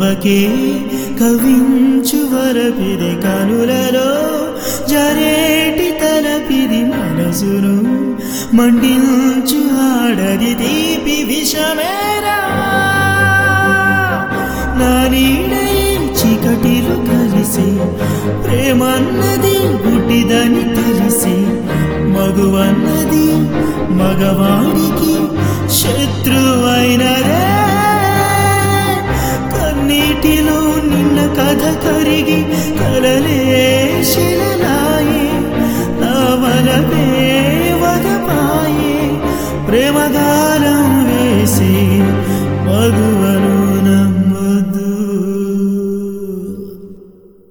కనుమకే కవించు వరపిది కనులలో జరేటి తలపిది మనసును మండించు ఆడది తీపి విషమేరా నా నీడై చీకటిలు కలిసి ప్రేమన్నది గుడ్డిదని తెలిసి మగువన్నది మగవాడికి శత్రువైనదే